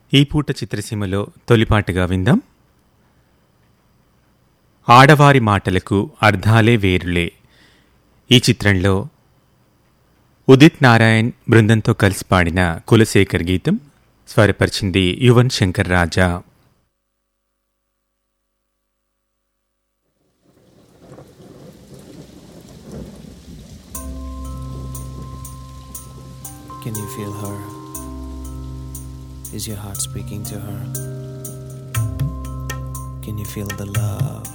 ఈ పూట చిత్రసీమలో తొలిపాటుగా విందాం ఆడవారి మాటలకు అర్థాలే వేరులే ఈ చిత్రంలో ఉదిత్ నారాయణ్ బృందంతో కలిసి పాడిన కులశేఖర్ గీతం స్వరపరిచింది యువన్ శంకర్ రాజా Can you feel her? Is your heart speaking to her? Can you feel the love